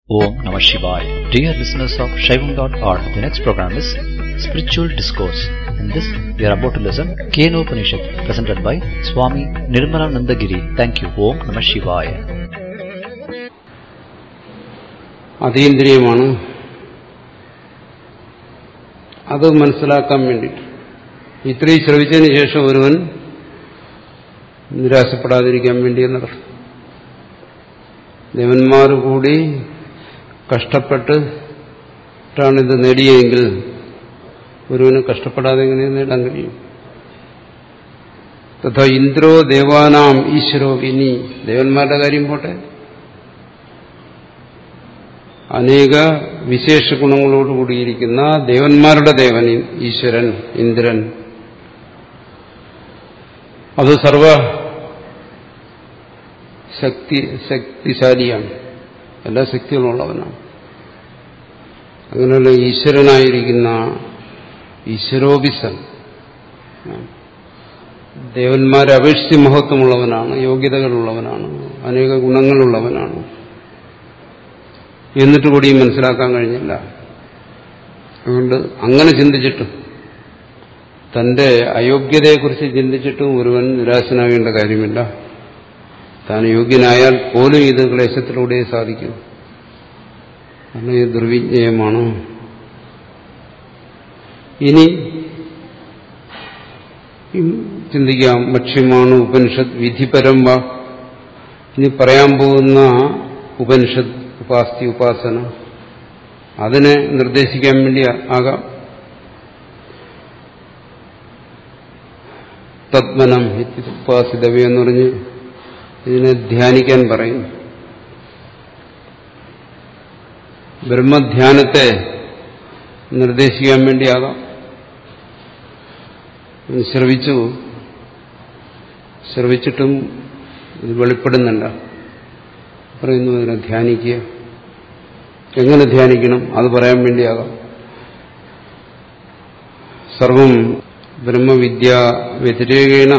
Om Namah Shivaya. Dear listeners of Shaivam.org, the next program is Spiritual Discourse. In this, we are about to listen Keno Upanishad, presented by Swami Nirmalananda Giri. Thank you. Om Namah Shivaya. അതീന്ദ്രിയമാണ് അത് മനസ്സിലാക്കാൻ വേണ്ടിയിട്ട് ഇത്രയും ശ്രവിച്ചതിന് ശേഷം ഒരുവൻ നിരാശപ്പെടാതിരിക്കാൻ വേണ്ടി എന്നർത്ഥം ദേവന്മാർ കൂടി കഷ്ടപ്പെട്ടിട്ടാണ് ഇത് നേടിയെങ്കിൽ ഒരുവന് കഷ്ടപ്പെടാതെ എങ്ങനെ നേടാൻ കഴിയും തഥാ ഇന്ദ്രോ ദേവാനാം ഈശ്വരോ ഇനി ദേവന്മാരുടെ കാര്യം പോട്ടെ അനേക വിശേഷ ഗുണങ്ങളോടുകൂടിയിരിക്കുന്ന ദേവന്മാരുടെ ദേവൻ ഈശ്വരൻ ഇന്ദ്രൻ അത് സർവ ശക്തി ശക്തിശാലിയാണ് എല്ലാ ശക്തികളുള്ളവനാണ് അങ്ങനെയുള്ള ഈശ്വരനായിരിക്കുന്ന ഈശ്വരോപിസൻ ദേവന്മാരെ അപേക്ഷിച്ച് മഹത്വമുള്ളവനാണ് യോഗ്യതകളുള്ളവനാണ് അനേക ഗുണങ്ങളുള്ളവനാണ് എന്നിട്ട് കൂടിയും മനസ്സിലാക്കാൻ കഴിഞ്ഞില്ല അതുകൊണ്ട് അങ്ങനെ ചിന്തിച്ചിട്ടും തന്റെ അയോഗ്യതയെക്കുറിച്ച് ചിന്തിച്ചിട്ടും ഒരുവൻ നിരാശനാകേണ്ട കാര്യമില്ല താൻ യോഗ്യനായാൽ പോലും ഇത് ക്ലേശത്തിലൂടെ സാധിക്കും കാരണം ഇത് ദുർവിജ്ഞയമാണ് ഇനി ചിന്തിക്കാം ഭക്ഷ്യമാണ് ഉപനിഷത്ത് വിധിപരമ്പ ഇനി പറയാൻ പോകുന്ന ഉപനിഷത്ത് ഉപാസ്തി ഉപാസന അതിനെ നിർദ്ദേശിക്കാൻ വേണ്ടി ആകാം തത്മനം ഉപാസിതവ്യം എന്ന് പറഞ്ഞ് ഇതിനെ ധ്യാനിക്കാൻ പറയും ബ്രഹ്മധ്യാനത്തെ നിർദ്ദേശിക്കാൻ വേണ്ടിയാകാം ശ്രവിച്ചു ശ്രവിച്ചിട്ടും ഇത് വെളിപ്പെടുന്നില്ല പറയുന്നു അതിനെ ധ്യാനിക്കുക എങ്ങനെ ധ്യാനിക്കണം അത് പറയാൻ വേണ്ടിയാകാം സർവം ബ്രഹ്മവിദ്യ വ്യതിരേകേണ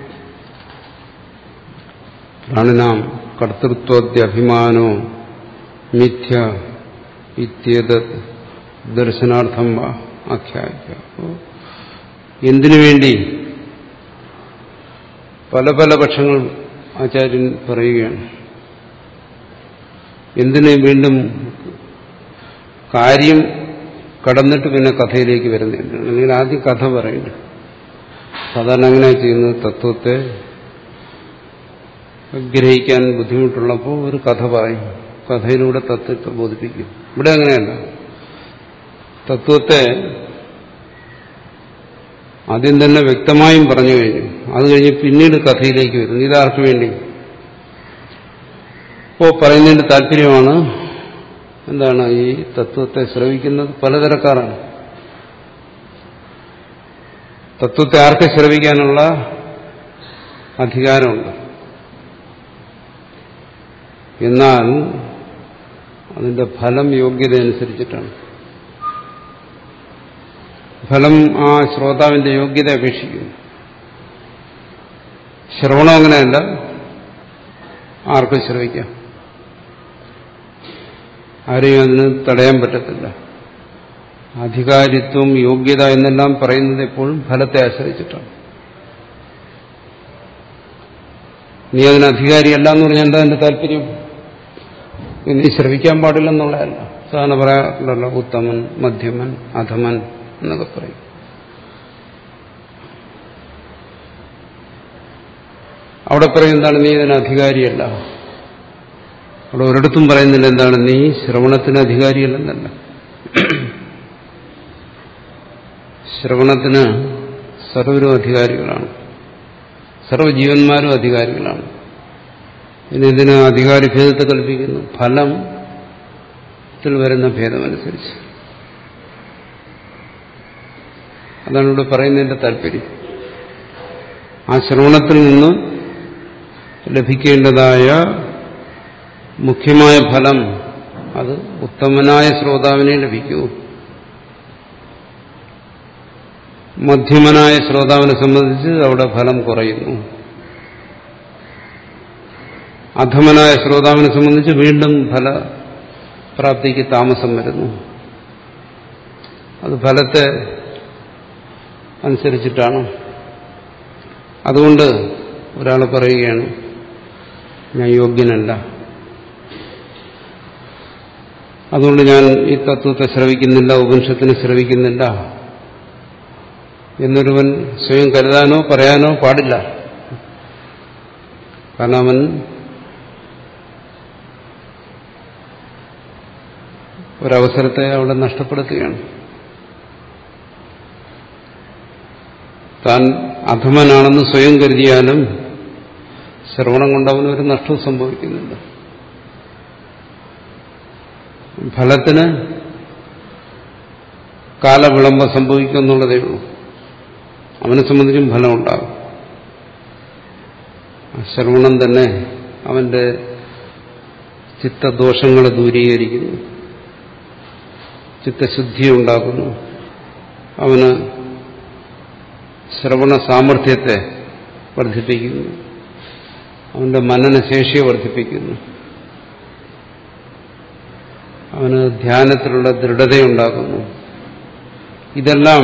പ്രാണിനാം കർത്തൃത്വദ്യഭിമാനോ മിഥ്യ ഇത്യേത് ദർശനാർത്ഥം ആഖ്യായിക്ക എന്തിനു വേണ്ടി പല പല പക്ഷങ്ങൾ ആചാര്യൻ പറയുകയാണ് എന്തിന് വീണ്ടും കാര്യം കടന്നിട്ട് പിന്നെ കഥയിലേക്ക് വരുന്നില്ല അല്ലെങ്കിൽ ആദ്യം കഥ പറയുന്നു സാധാരണ അങ്ങനെ ചെയ്യുന്നത് തത്വത്തെ ഗ്രഹിക്കാൻ ബുദ്ധിമുട്ടുള്ളപ്പോൾ ഒരു കഥ പറയും കഥയിലൂടെ തത്വത്തെ ബോധിപ്പിക്കും ഇവിടെ അങ്ങനെയല്ല തത്വത്തെ ആദ്യം തന്നെ വ്യക്തമായും പറഞ്ഞു കഴിഞ്ഞു അത് കഴിഞ്ഞ് പിന്നീട് കഥയിലേക്ക് വരുന്നു ഇതാർക്ക് വേണ്ടി ഇപ്പോൾ പറയുന്നതിന്റെ താല്പര്യമാണ് എന്താണ് ഈ തത്വത്തെ ശ്രവിക്കുന്നത് പലതരക്കാരാണ് തത്വത്തെ ആർക്ക് ശ്രവിക്കാനുള്ള അധികാരമുണ്ട് എന്നാൽ അതിന്റെ ഫലം യോഗ്യത അനുസരിച്ചിട്ടാണ് ഫലം ആ ശ്രോതാവിന്റെ യോഗ്യത അപേക്ഷിക്കുന്നു ശ്രവണം അങ്ങനെയല്ല ആർക്കും ശ്രവിക്കാം ആരെയും അതിന് തടയാൻ പറ്റത്തില്ല അധികാരിത്വം യോഗ്യത എന്നെല്ലാം പറയുന്നത് എപ്പോഴും ഫലത്തെ ആശ്രയിച്ചിട്ടാണ് നീ അതിന് അധികാരിയല്ല എന്ന് പറഞ്ഞാൽ എന്താ എന്റെ താല്പര്യം നീ ശ്രവിക്കാൻ പാടില്ലെന്നുള്ളതല്ല സാധാരണ പറയാറുണ്ടല്ലോ ഉത്തമൻ മധ്യമൻ അധമൻ എന്നൊക്കെ പറയും അവിടെ പറയും എന്താണ് നീ ഇതിന് അധികാരിയല്ല അവിടെ ഒരിടത്തും പറയുന്നില്ല എന്താണ് നീ ശ്രവണത്തിന് അധികാരിയല്ലെന്നല്ല ശ്രവണത്തിന് സർവരും അധികാരികളാണ് സർവ്വജീവന്മാരും അധികാരികളാണ് പിന്നെ ഇതിന് അധികാരി ഭേദത്തെ കൽപ്പിക്കുന്നു ഫലത്തിൽ വരുന്ന ഭേദമനുസരിച്ച് അതാണ് ഇവിടെ പറയുന്നതിന്റെ താല്പര്യം ആ ശ്രവണത്തിൽ നിന്ന് ലഭിക്കേണ്ടതായ മുഖ്യമായ ഫലം അത് ഉത്തമനായ ശ്രോതാവിനെ ലഭിക്കൂ മധ്യമനായ ശ്രോതാവിനെ സംബന്ധിച്ച് അവിടെ ഫലം കുറയുന്നു അധമനായ ശ്രോതാവിനെ സംബന്ധിച്ച് വീണ്ടും ഫല പ്രാപ്തിക്ക് താമസം വരുന്നു അത് ഫലത്തെ അനുസരിച്ചിട്ടാണ് അതുകൊണ്ട് ഒരാൾ പറയുകയാണ് ഞാൻ യോഗ്യനല്ല അതുകൊണ്ട് ഞാൻ ഈ തത്വത്തെ ശ്രവിക്കുന്നില്ല ഉപനിഷത്തിനെ ശ്രവിക്കുന്നില്ല എന്നൊരുവൻ സ്വയം കരുതാനോ പറയാനോ പാടില്ല കാരണം അവൻ ഒരവസരത്തെ അവിടെ നഷ്ടപ്പെടുത്തുകയാണ് താൻ അധമനാണെന്ന് സ്വയം കരുതിയാലും ശ്രവണം കൊണ്ട് അവന് ഒരു നഷ്ടവും സംഭവിക്കുന്നില്ല ഫലത്തിന് കാലവിളംബം സംഭവിക്കും എന്നുള്ളതേ ഉള്ളൂ അവനെ സംബന്ധിച്ചും ഫലമുണ്ടാകും ശ്രവണം തന്നെ അവന്റെ ചിത്തദോഷങ്ങളെ ദൂരീകരിക്കുന്നു ചിത്തശുദ്ധി ഉണ്ടാക്കുന്നു അവന് ശ്രവണ സാമർഥ്യത്തെ വർദ്ധിപ്പിക്കുന്നു അവന്റെ മനനശേഷിയെ വർദ്ധിപ്പിക്കുന്നു അവന് ധ്യാനത്തിലുള്ള ദൃഢതയുണ്ടാക്കുന്നു ഇതെല്ലാം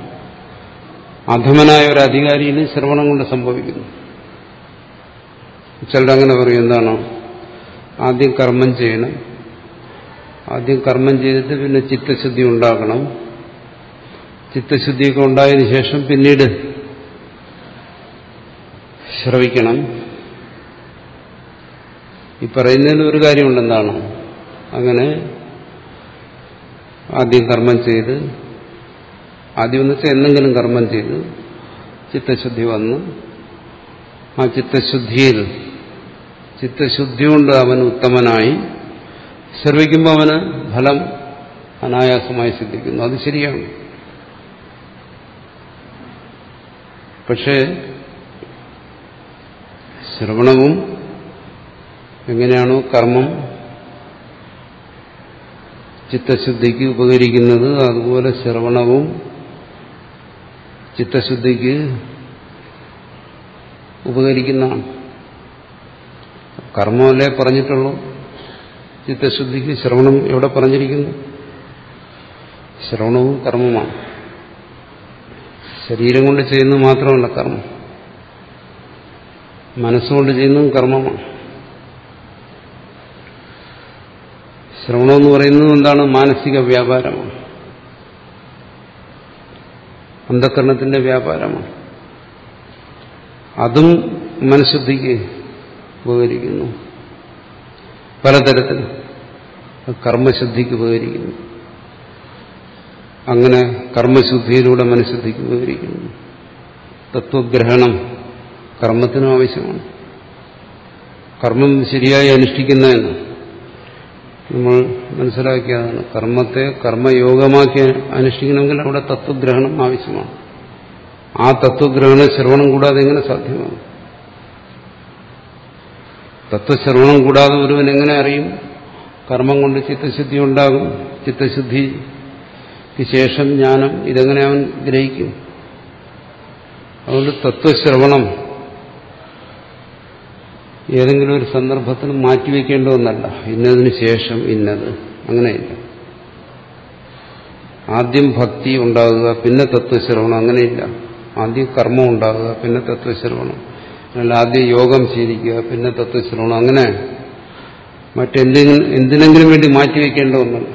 അധമനായ ഒരു അധികാരിയിൽ ശ്രവണം കൊണ്ട് സംഭവിക്കുന്നു ചിലരങ്ങനെ പറയും എന്താണോ ആദ്യം കർമ്മം ചെയ്യണം ആദ്യം കർമ്മം ചെയ്തിട്ട് പിന്നെ ചിത്തശുദ്ധി ഉണ്ടാക്കണം ചിത്തശുദ്ധിയൊക്കെ ഉണ്ടായതിനു ശേഷം പിന്നീട് ശ്രവിക്കണം ഈ പറയുന്നതിൽ ഒരു കാര്യമുണ്ടെന്താണ് അങ്ങനെ ആദ്യം കർമ്മം ചെയ്ത് ആദ്യം എന്ന് വെച്ചാൽ എന്തെങ്കിലും കർമ്മം ചെയ്ത് ചിത്തശുദ്ധി വന്ന് ആ ചിത്തശുദ്ധിയിൽ ചിത്തശുദ്ധി കൊണ്ട് അവൻ ഉത്തമനായി ശ്രവിക്കുമ്പോൾ അവന് ഫലം അനായാസമായി സിദ്ധിക്കുന്നു അത് ശരിയാണ് പക്ഷേ ശ്രവണവും എങ്ങനെയാണോ കർമ്മം ചിത്തശുദ്ധിക്ക് ഉപകരിക്കുന്നത് അതുപോലെ ശ്രവണവും ചിത്തശുദ്ധിക്ക് ഉപകരിക്കുന്നതാണ് കർമ്മമല്ലേ പറഞ്ഞിട്ടുള്ളൂ ചിത്തശുദ്ധിക്ക് ശ്രവണം എവിടെ പറഞ്ഞിരിക്കുന്നു ശ്രവണവും കർമ്മമാണ് ശരീരം കൊണ്ട് ചെയ്യുന്നത് മാത്രമല്ല കർമ്മം മനസ്സുകൊണ്ട് ചെയ്യുന്നതും കർമ്മമാണ് ശ്രവണം എന്ന് പറയുന്നത് എന്താണ് മാനസിക വ്യാപാരമാണ് അന്ധകരണത്തിന്റെ വ്യാപാരമാണ് അതും മനഃശുദ്ധിക്ക് ഉപകരിക്കുന്നു പലതരത്തിൽ കർമ്മശുദ്ധിക്ക് ഉപകരിക്കുന്നു അങ്ങനെ കർമ്മശുദ്ധിയിലൂടെ മനഃശുദ്ധിക്ക് ഉപകരിക്കുന്നു തത്വഗ്രഹണം കർമ്മത്തിനും ആവശ്യമാണ് കർമ്മം ശരിയായി അനുഷ്ഠിക്കുന്നതിന് നമ്മൾ മനസ്സിലാക്കിയതാണ് കർമ്മത്തെ കർമ്മയോഗമാക്കി അനുഷ്ഠിക്കണമെങ്കിൽ അവിടെ തത്വഗ്രഹണം ആവശ്യമാണ് ആ തത്വഗ്രഹണ ശ്രവണം കൂടാതെ എങ്ങനെ സാധ്യമാണ് തത്വശ്രവണം കൂടാതെ ഒരുവൻ എങ്ങനെ അറിയും കർമ്മം കൊണ്ട് ചിത്തശുദ്ധി ഉണ്ടാകും ചിത്തശുദ്ധിക്ക് ശേഷം ജ്ഞാനം ഇതെങ്ങനെ അവൻ ഗ്രഹിക്കും അതുകൊണ്ട് തത്വശ്രവണം ഏതെങ്കിലും ഒരു സന്ദർഭത്തിൽ മാറ്റിവെക്കേണ്ട ഒന്നല്ല ഇന്നതിന് ശേഷം ഇന്നത് അങ്ങനെയില്ല ആദ്യം ഭക്തി ഉണ്ടാകുക പിന്നെ തത്വശ്രവണം അങ്ങനെയില്ല ആദ്യം കർമ്മം ഉണ്ടാകുക പിന്നെ തത്വശ്രവണം അല്ല ആദ്യം യോഗം ശീലിക്കുക പിന്നെ തത്വശ്രവണം അങ്ങനെ മറ്റെന്തെങ്കിലും എന്തിനെങ്കിലും വേണ്ടി മാറ്റിവെക്കേണ്ട ഒന്നല്ല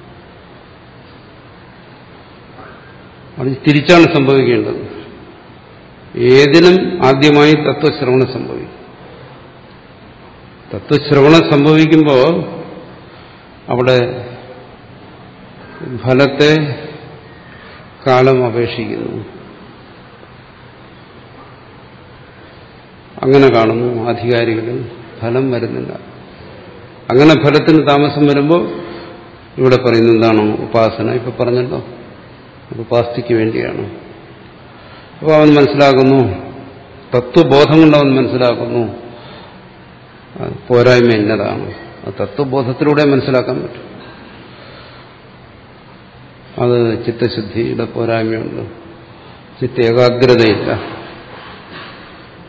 അത് തിരിച്ചാണ് സംഭവിക്കേണ്ടത് ഏതിനും ആദ്യമായി തത്വശ്രവണം സംഭവിക്കും തത്വശ്രവണം സംഭവിക്കുമ്പോൾ അവിടെ ഫലത്തെ കാലം അപേക്ഷിക്കുന്നു അങ്ങനെ കാണുന്നു അധികാരികളിൽ ഫലം വരുന്നില്ല അങ്ങനെ ഫലത്തിന് താമസം വരുമ്പോൾ ഇവിടെ പറയുന്നത് എന്താണോ ഉപാസന ഇപ്പൊ പറഞ്ഞല്ലോ അത് ഉപാസ്തിക്ക് വേണ്ടിയാണ് അപ്പോൾ അവൻ മനസ്സിലാക്കുന്നു തത്വബോധം കൊണ്ട് അവൻ മനസ്സിലാക്കുന്നു പോരായ്മ ഇന്നതാണ് അത് തത്വബോധത്തിലൂടെ മനസ്സിലാക്കാൻ പറ്റും അത് ചിത്തശുദ്ധിയുടെ പോരായ്മയുണ്ട് ചിത്ത ഏകാഗ്രതയില്ല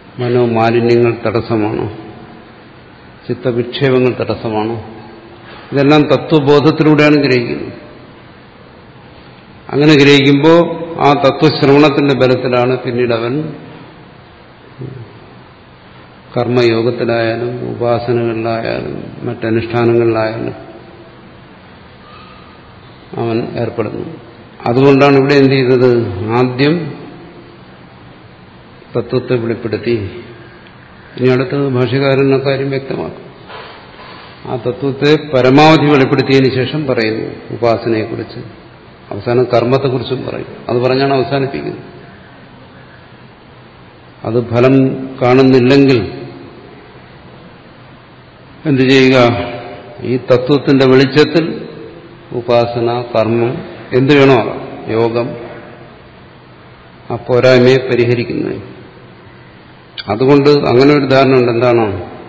മനോമാലിന്യങ്ങൾ തടസ്സമാണ് ചിത്തവിക്ഷേപങ്ങൾ തടസ്സമാണ് ഇതെല്ലാം തത്വബോധത്തിലൂടെയാണ് ഗ്രഹിക്കുന്നത് അങ്ങനെ ഗ്രഹിക്കുമ്പോൾ ആ തത്വശ്രവണത്തിന്റെ ബലത്തിലാണ് പിന്നീട് അവൻ കർമ്മയോഗത്തിലായാലും ഉപാസനകളിലായാലും മറ്റനുഷ്ഠാനങ്ങളിലായാലും അവൻ ഏർപ്പെടുന്നു അതുകൊണ്ടാണ് ഇവിടെ എന്ത് ചെയ്തത് ആദ്യം തത്വത്തെ വെളിപ്പെടുത്തി ഇനി അടുത്തത് ഭാഷകാരൻ കാര്യം വ്യക്തമാക്കും ആ തത്വത്തെ പരമാവധി വെളിപ്പെടുത്തിയതിനു ശേഷം പറയുന്നു ഉപാസനയെക്കുറിച്ച് അവസാനം കർമ്മത്തെക്കുറിച്ചും പറയും അത് പറഞ്ഞാണ് അവസാനിപ്പിക്കുന്നത് അത് ഫലം കാണുന്നില്ലെങ്കിൽ എന്തു ചെയ്യുക ഈ തത്വത്തിന്റെ വെളിച്ചത്തിൽ ഉപാസന കർമ്മം എന്തു വേണോ യോഗം ആ പോരായ്മയെ പരിഹരിക്കുന്നത് അതുകൊണ്ട് അങ്ങനെ ഒരു ധാരണയുണ്ട് എന്താണോ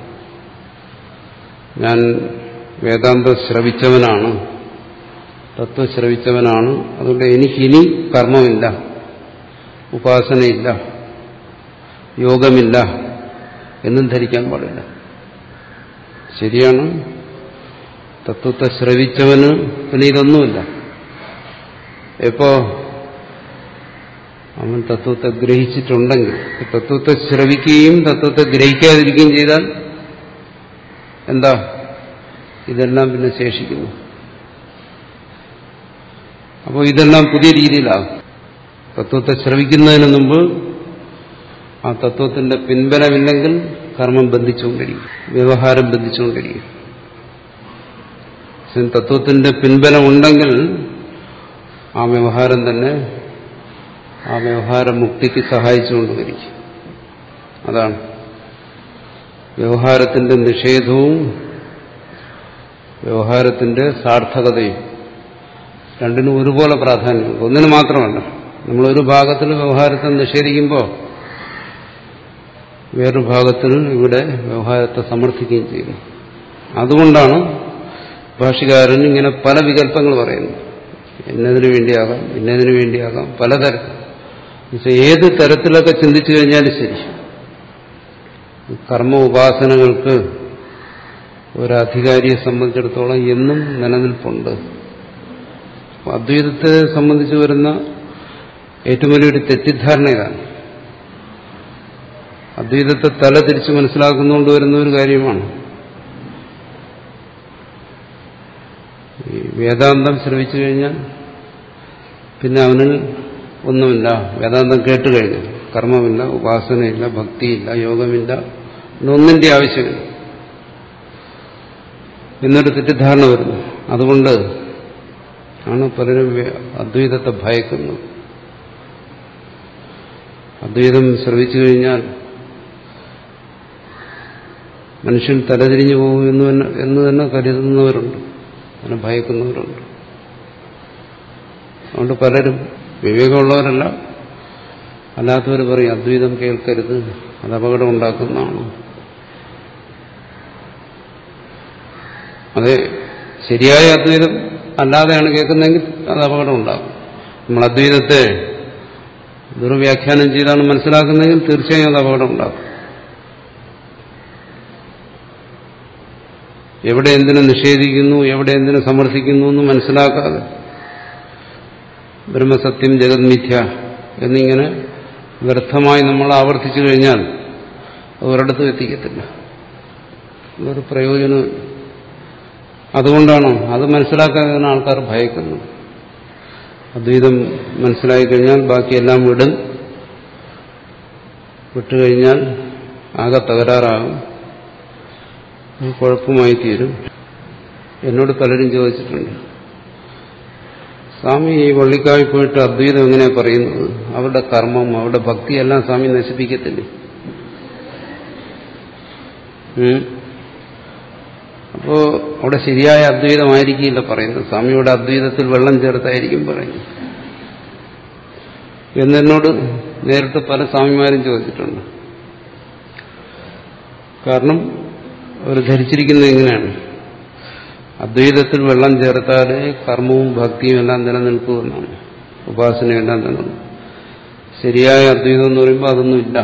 ഞാൻ വേദാന്തം ശ്രവിച്ചവനാണ് തത്വം ശ്രവിച്ചവനാണ് അതുകൊണ്ട് എനിക്കിനി കർമ്മമില്ല ഉപാസനയില്ല യോഗമില്ല എന്നും ധരിക്കാൻ പാടില്ല ശരിയാണ് തത്വത്തെ ശ്രവിച്ചവന് പിന്നെ ഇതൊന്നുമില്ല എപ്പോ അവൻ തത്വത്തെ ഗ്രഹിച്ചിട്ടുണ്ടെങ്കിൽ തത്വത്തെ ശ്രവിക്കുകയും തത്വത്തെ ഗ്രഹിക്കാതിരിക്കുകയും ചെയ്താൽ എന്താ ഇതെല്ലാം പിന്നെ ശേഷിക്കുന്നു അപ്പോൾ ഇതെല്ലാം പുതിയ രീതിയിലാകും തത്വത്തെ ശ്രവിക്കുന്നതിന് മുമ്പ് ആ തത്വത്തിന്റെ പിൻബലമില്ലെങ്കിൽ കർമ്മം ബന്ധിച്ചുകൊണ്ടിരിക്കും വ്യവഹാരം ബന്ധിച്ചുകൊണ്ടിരിക്കും തത്വത്തിന്റെ പിൻബലം ഉണ്ടെങ്കിൽ ആ വ്യവഹാരം തന്നെ ആ വ്യവഹാര മുക്തിക്ക് സഹായിച്ചുകൊണ്ടുവരിക്കും അതാണ് വ്യവഹാരത്തിന്റെ നിഷേധവും വ്യവഹാരത്തിന്റെ സാർത്ഥകതയും രണ്ടിനും ഒരുപോലെ പ്രാധാന്യമുണ്ട് ഒന്നിന് മാത്രമല്ല നമ്മളൊരു ഭാഗത്തിൽ വ്യവഹാരത്തെ നിഷേധിക്കുമ്പോൾ വേറൊരു ഭാഗത്തിൽ ഇവിടെ വ്യവഹാരത്തെ സമർത്ഥിക്കുകയും ചെയ്യുന്നു അതുകൊണ്ടാണ് ഭാഷകാരൻ ഇങ്ങനെ പല വികല്പങ്ങൾ പറയുന്നത് എന്നതിനു വേണ്ടിയാകാം ഇന്നതിനു വേണ്ടിയാകാം പലതരം ഏത് തരത്തിലൊക്കെ ചിന്തിച്ചു കഴിഞ്ഞാലും ശരി കർമ്മ ഉപാസനകൾക്ക് ഒരധികാരിയെ സംബന്ധിച്ചിടത്തോളം എന്നും നിലനിൽപ്പുണ്ട് അദ്വൈതത്തെ സംബന്ധിച്ച് വരുന്ന ഏറ്റവും വലിയൊരു തെറ്റിദ്ധാരണ ഇതാണ് അദ്വൈതത്തെ തല തിരിച്ച് മനസ്സിലാക്കുന്നുകൊണ്ട് വരുന്ന ഒരു കാര്യമാണ് ഈ വേദാന്തം ശ്രമിച്ചു കഴിഞ്ഞാൽ പിന്നെ അവനിൽ ഒന്നുമില്ല വേദാന്തം കേട്ട് കഴിഞ്ഞു കർമ്മമില്ല ഉപാസനയില്ല ഭക്തിയില്ല യോഗമില്ല ഇന്നൊന്നിന്റെ ആവശ്യമില്ല എന്നൊരു തെറ്റിദ്ധാരണ വരുന്നു അതുകൊണ്ട് ആണ് പലരും അദ്വൈതത്തെ ഭയക്കുന്നത് അദ്വൈതം ശ്രമിച്ചു കഴിഞ്ഞാൽ മനുഷ്യൻ തലതിരിഞ്ഞു പോകും എന്ന് തന്നെ എന്ന് തന്നെ കരുതുന്നവരുണ്ട് അതിനെ ഭയക്കുന്നവരുണ്ട് അതുകൊണ്ട് പലരും വിവേകമുള്ളവരല്ല അല്ലാത്തവർ പറയും അദ്വൈതം കേൾക്കരുത് അത് അപകടം ഉണ്ടാക്കുന്നതാണ് അതെ ശരിയായ അദ്വൈതം അല്ലാതെയാണ് കേൾക്കുന്നതെങ്കിൽ അത് അപകടം ഉണ്ടാകും നമ്മൾ അദ്വൈതത്തെ ദുർവ്യാഖ്യാനം ചെയ്താണ് മനസ്സിലാക്കുന്നതെങ്കിൽ തീർച്ചയായും അത് അപകടം ഉണ്ടാകും എവിടെ എന്തിനെ നിഷേധിക്കുന്നു എവിടെ എന്തിനെ സമർത്ഥിക്കുന്നു എന്ന് മനസ്സിലാക്കാതെ ബ്രഹ്മസത്യം ജഗത് മിഥ്യ എന്നിങ്ങനെ വ്യർത്ഥമായി നമ്മൾ ആവർത്തിച്ചു കഴിഞ്ഞാൽ അത് ഒരിടത്തും എത്തിക്കത്തില്ല അതൊരു പ്രയോജനം അതുകൊണ്ടാണ് അത് മനസ്സിലാക്കാതെ ആൾക്കാർ ഭയക്കുന്നത് അദ്വൈതം മനസ്സിലായി കഴിഞ്ഞാൽ ബാക്കിയെല്ലാം വിടും വിട്ടുകഴിഞ്ഞാൽ ആകെ തകരാറാകും കുഴപ്പമായി തീരും എന്നോട് പലരും ചോദിച്ചിട്ടുണ്ട് സ്വാമി ഈ വള്ളിക്കാവിൽ പോയിട്ട് അദ്വൈതം എങ്ങനെ പറയുന്നത് അവരുടെ കർമ്മം അവരുടെ ഭക്തിയെല്ലാം സ്വാമി നശിപ്പിക്കത്തില്ലേ അപ്പോ അവിടെ ശരിയായ അദ്വൈതമായിരിക്കില്ല പറയുന്നത് സ്വാമിയുടെ അദ്വൈതത്തിൽ വെള്ളം ചേർത്തായിരിക്കും പറയുന്നത് എന്നെന്നോട് നേരിട്ട് പല സ്വാമിമാരും ചോദിച്ചിട്ടുണ്ട് കാരണം അവർ ധരിച്ചിരിക്കുന്നത് എങ്ങനെയാണ് അദ്വൈതത്തിൽ വെള്ളം ചേർത്താലേ കർമ്മവും ഭക്തിയും എല്ലാം നിലനിൽക്കുമെന്നാണ് ഉപാസനയെല്ലാം നിലനിൽക്കും ശരിയായ അദ്വൈതം എന്ന് പറയുമ്പോൾ അതൊന്നുമില്ല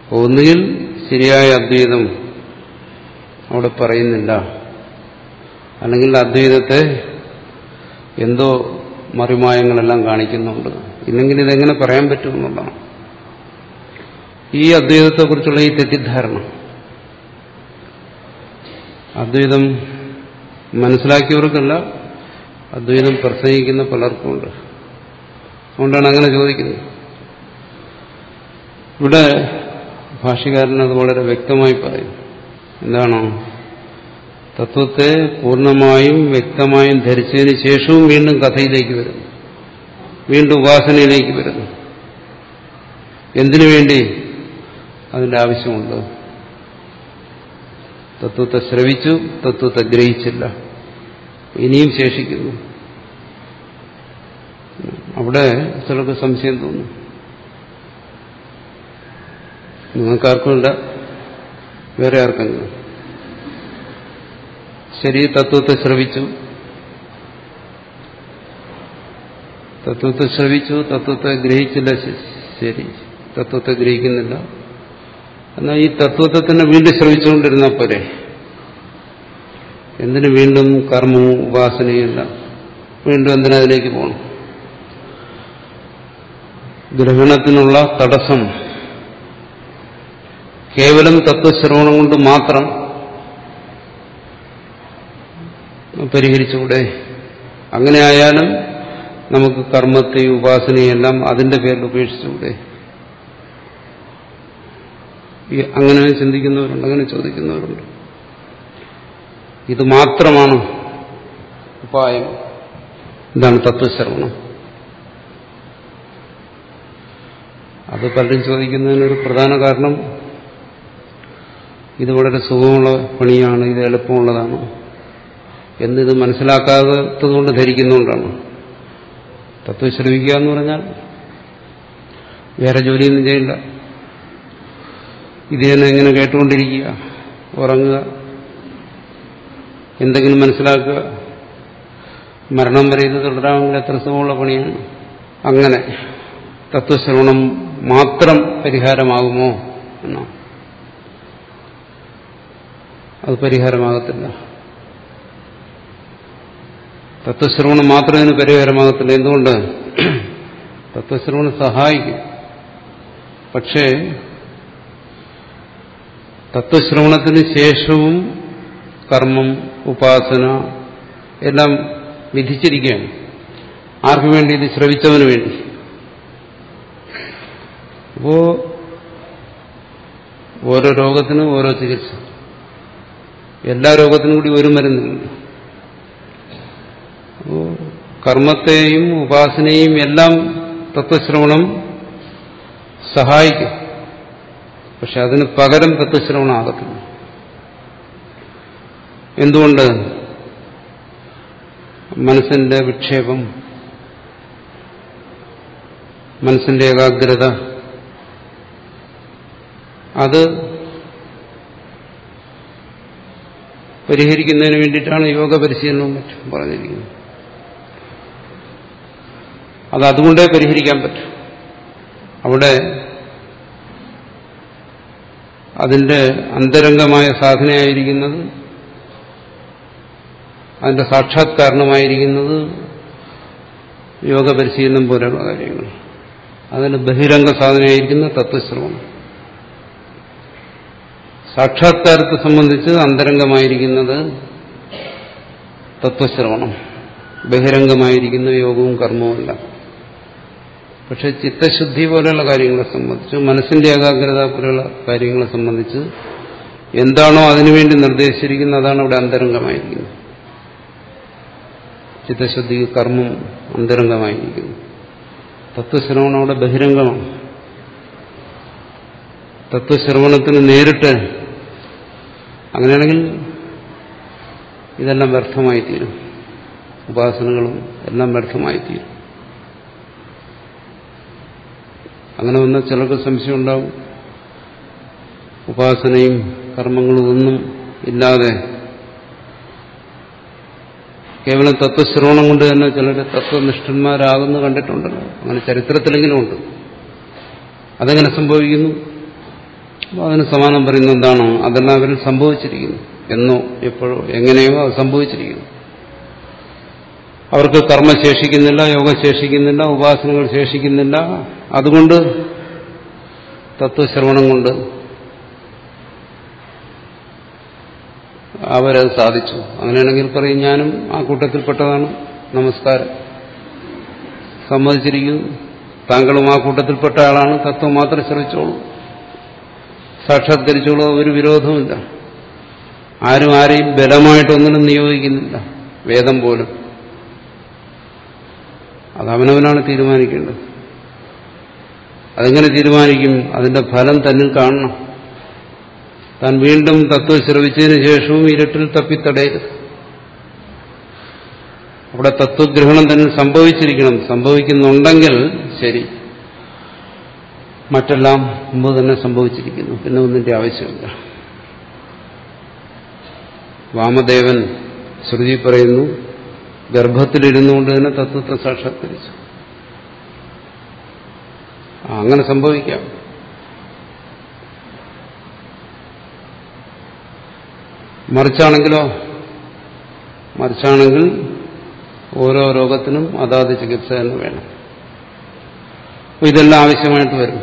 ഒന്നുകിൽ ശരിയായ അദ്വൈതം അവിടെ പറയുന്നില്ല അല്ലെങ്കിൽ അദ്വൈതത്തെ എന്തോ മറിമായങ്ങളെല്ലാം കാണിക്കുന്നുണ്ട് ഇല്ലെങ്കിൽ ഇതെങ്ങനെ പറയാൻ പറ്റുമെന്നുള്ളതാണ് ഈ അദ്വൈതത്തെക്കുറിച്ചുള്ള ഈ തെറ്റിദ്ധാരണ അദ്വൈതം മനസ്സിലാക്കിയവർക്കല്ല അദ്വൈതം പ്രസംഗിക്കുന്ന പലർക്കുമുണ്ട് അതുകൊണ്ടാണ് അങ്ങനെ ചോദിക്കുന്നത് ഇവിടെ ഭാഷ്യകാരൻ അത് വളരെ വ്യക്തമായി പറയും എന്താണോ തത്വത്തെ പൂർണ്ണമായും വ്യക്തമായും ധരിച്ചതിന് ശേഷവും വീണ്ടും കഥയിലേക്ക് വരുന്നു വീണ്ടും ഉപാസനയിലേക്ക് വരുന്നു എന്തിനു വേണ്ടി അതിന്റെ ആവശ്യമുണ്ട് തത്വത്തെ ശ്രവിച്ചു തത്വത്തെ ഗ്രഹിച്ചില്ല ഇനിയും ശേഷിക്കുന്നു അവിടെ ചിലർക്ക് സംശയം തോന്നും നിങ്ങൾക്കാർക്കുമില്ല വേറെ ആർക്കെങ്കിലും ശരി തത്വത്തെ ശ്രവിച്ചു തത്വത്തെ ശ്രവിച്ചു തത്വത്തെ ഗ്രഹിച്ചില്ല ശരി തത്വത്തെ ഗ്രഹിക്കുന്നില്ല എന്നാൽ ഈ തത്വത്തെ തന്നെ വീണ്ടും ശ്രമിച്ചുകൊണ്ടിരുന്നാൽ പോരെ എന്തിനു വീണ്ടും കർമ്മവും ഉപാസനയും എല്ലാം വീണ്ടും എന്തിനതിലേക്ക് പോകണം ഗ്രഹണത്തിനുള്ള തടസ്സം കേവലം തത്വശ്രവണം കൊണ്ട് മാത്രം പരിഹരിച്ചുകൂടെ അങ്ങനെ ആയാലും നമുക്ക് കർമ്മത്തെയും ഉപാസനയും എല്ലാം അതിന്റെ പേരിൽ ഉപേക്ഷിച്ചുകൂടെ അങ്ങനെ ചിന്തിക്കുന്നവരുണ്ട് അങ്ങനെ ചോദിക്കുന്നവരുണ്ട് ഇത് മാത്രമാണ് ഉപായം ഇതാണ് തത്വശ്രവണം അത് പലരും ചോദിക്കുന്നതിനൊരു പ്രധാന കാരണം ഇത് വളരെ സുഖമുള്ള പണിയാണ് ഇത് എളുപ്പമുള്ളതാണ് എന്നിത് മനസ്സിലാക്കാത്തതുകൊണ്ട് ധരിക്കുന്നുകൊണ്ടാണ് തത്വം ശ്രമിക്കുക എന്ന് പറഞ്ഞാൽ വേറെ ജോലിയൊന്നും ചെയ്യില്ല ഇത് തന്നെ ഇങ്ങനെ കേട്ടുകൊണ്ടിരിക്കുക ഉറങ്ങുക എന്തെങ്കിലും മനസ്സിലാക്കുക മരണം വരെ ഇത് തുടരാമെങ്കിൽ എത്ര സുഖമുള്ള പണിയാണ് അങ്ങനെ തത്വശ്രവണം മാത്രം പരിഹാരമാകുമോ എന്നോ അത് പരിഹാരമാകത്തില്ല തത്വശ്രവണം മാത്രം ഇതിന് പരിഹാരമാകത്തില്ല എന്തുകൊണ്ട് തത്വശ്രവണം സഹായിക്കും പക്ഷേ തത്വശ്രവണത്തിന് ശേഷവും കർമ്മം ഉപാസന എല്ലാം വിധിച്ചിരിക്കുകയാണ് ആർക്കു വേണ്ടി ഇത് ശ്രവിച്ചവന് വേണ്ടി അപ്പോ ഓരോ രോഗത്തിനും ഓരോ ചികിത്സ എല്ലാ രോഗത്തിനും കൂടി ഒരു മരുന്നുണ്ട് അപ്പോ കർമ്മത്തെയും ഉപാസനയും എല്ലാം തത്വശ്രവണം സഹായിക്കും പക്ഷെ അതിന് പകരം തത്വശ്രവണമാകത്തില്ല എന്തുകൊണ്ട് മനസ്സിന്റെ വിക്ഷേപം മനസ്സിന്റെ ഏകാഗ്രത അത് പരിഹരിക്കുന്നതിന് വേണ്ടിയിട്ടാണ് യോഗ പരിശീലനവും മറ്റും പറഞ്ഞിരിക്കുന്നത് അത് അതുകൊണ്ടേ പരിഹരിക്കാൻ പറ്റും അവിടെ അതിന്റെ അന്തരംഗമായ സാധനയായിരിക്കുന്നത് അതിന്റെ സാക്ഷാത്കാരണമായിരിക്കുന്നത് യോഗ പരിശീലനം പോലെയുള്ള കാര്യങ്ങൾ അതിന് ബഹിരംഗ സാധനയായിരിക്കുന്ന തത്വശ്രവണം സാക്ഷാത്കാരത്തെ സംബന്ധിച്ച് അന്തരംഗമായിരിക്കുന്നത് തത്വശ്രവണം ബഹിരംഗമായിരിക്കുന്ന യോഗവും കർമ്മവുമല്ല പക്ഷെ ചിത്തശുദ്ധി പോലെയുള്ള കാര്യങ്ങളെ സംബന്ധിച്ച് മനസ്സിന്റെ ഏകാഗ്രത പോലെയുള്ള കാര്യങ്ങളെ സംബന്ധിച്ച് എന്താണോ അതിനുവേണ്ടി നിർദ്ദേശിച്ചിരിക്കുന്നത് അതാണ് അവിടെ അന്തരംഗമായിരിക്കുന്നത് ചിത്തശുദ്ധി കർമ്മം അന്തരംഗമായിരിക്കുന്നു തത്വശ്രവണം അവിടെ ബഹിരംഗമാണ് തത്വശ്രവണത്തിന് നേരിട്ട് അങ്ങനെയാണെങ്കിൽ ഇതെല്ലാം വ്യർത്ഥമായി തീരും ഉപാസനകളും എല്ലാം വ്യർത്ഥമായി തീരും അങ്ങനെ വന്ന ചിലർക്ക് സംശയം ഉണ്ടാവും ഉപാസനയും കർമ്മങ്ങളും ഒന്നും ഇല്ലാതെ കേവലം തത്വശ്രവണം കൊണ്ട് തന്നെ ചിലർ തത്വനിഷ്ഠന്മാരാകുന്നു കണ്ടിട്ടുണ്ടല്ലോ അങ്ങനെ ചരിത്രത്തിലെങ്കിലും ഉണ്ട് അതെങ്ങനെ സംഭവിക്കുന്നു അപ്പോൾ അതിന് സമാനം പറയുന്നത് എന്താണോ അതെല്ലാം അവരിൽ സംഭവിച്ചിരിക്കുന്നു എന്നോ എപ്പോഴോ എങ്ങനെയോ അത് സംഭവിച്ചിരിക്കുന്നു അവർക്ക് കർമ്മം ശേഷിക്കുന്നില്ല യോഗം ശേഷിക്കുന്നില്ല ഉപാസനകൾ ശേഷിക്കുന്നില്ല അതുകൊണ്ട് തത്വശ്രവണം കൊണ്ട് അവരത് സാധിച്ചു അങ്ങനെയാണെങ്കിൽ പറയും ഞാനും ആ കൂട്ടത്തിൽപ്പെട്ടതാണ് നമസ്കാരം സമ്മതിച്ചിരിക്കുന്നു താങ്കളും ആ കൂട്ടത്തിൽപ്പെട്ട ആളാണ് തത്വം മാത്രം ശ്രമിച്ചോളൂ സാക്ഷാത്കരിച്ചോളൂ ഒരു വിരോധവുമില്ല ആരും ആരെയും ബലമായിട്ടൊന്നിനും നിയോഗിക്കുന്നില്ല വേദം പോലും അത് അവനവനാണ് തീരുമാനിക്കേണ്ടത് അതെങ്ങനെ തീരുമാനിക്കും അതിന്റെ ഫലം തന്നിൽ കാണണം താൻ വീണ്ടും തത്വം ശ്രവിച്ചതിന് ശേഷവും ഇരുട്ടിൽ തപ്പിത്തടയരുത് അവിടെ തത്വഗ്രഹണം തന്നെ സംഭവിച്ചിരിക്കണം സംഭവിക്കുന്നുണ്ടെങ്കിൽ ശരി മറ്റെല്ലാം മുമ്പ് തന്നെ സംഭവിച്ചിരിക്കുന്നു പിന്നെ ഒന്നിന്റെ ആവശ്യമില്ല വാമദേവൻ ശ്രുതി പറയുന്നു ഗർഭത്തിലിരുന്നുകൊണ്ട് തന്നെ തത്വത്തെ സാക്ഷാത്കരിച്ചു ആ, അങ്ങനെ സംഭവിക്കാം മറിച്ചാണെങ്കിലോ മറിച്ചാണെങ്കിൽ ഓരോ രോഗത്തിനും അതാത് ചികിത്സ എന്ന് വേണം അപ്പൊ ഇതെല്ലാം ആവശ്യമായിട്ട് വരും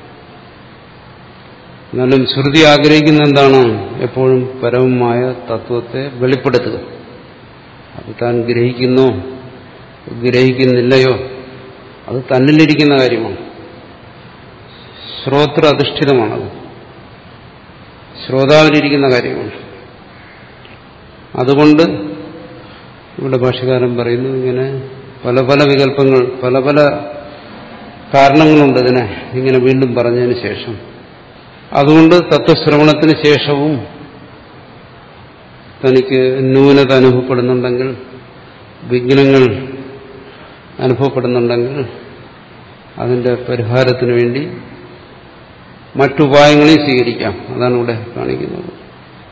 എന്നാലും ശ്രുതി ആഗ്രഹിക്കുന്ന എന്താണ് എപ്പോഴും പരമമായ തത്വത്തെ വെളിപ്പെടുത്തുക അത് താൻ ഗ്രഹിക്കുന്നോ ഗ്രഹിക്കുന്നില്ലയോ അത് തന്നിലിരിക്കുന്ന കാര്യമാണ് ശ്രോത്ര അധിഷ്ഠിതമാണത് ശ്രോതാവിലിരിക്കുന്ന കാര്യമാണ് അതുകൊണ്ട് ഇവിടെ ഭാഷകാരൻ പറയുന്നു ഇങ്ങനെ പല പല വികല്പങ്ങൾ പല പല കാരണങ്ങളുണ്ട് ഇതിനെ ഇങ്ങനെ വീണ്ടും പറഞ്ഞതിന് ശേഷം അതുകൊണ്ട് തത്വശ്രവണത്തിന് ശേഷവും തനിക്ക് ന്യൂനത അനുഭവപ്പെടുന്നുണ്ടെങ്കിൽ വിഘ്നങ്ങൾ അനുഭവപ്പെടുന്നുണ്ടെങ്കിൽ അതിന്റെ പരിഹാരത്തിന് വേണ്ടി മറ്റുപായങ്ങളെയും സ്വീകരിക്കാം അതാണ് ഇവിടെ കാണിക്കുന്നത്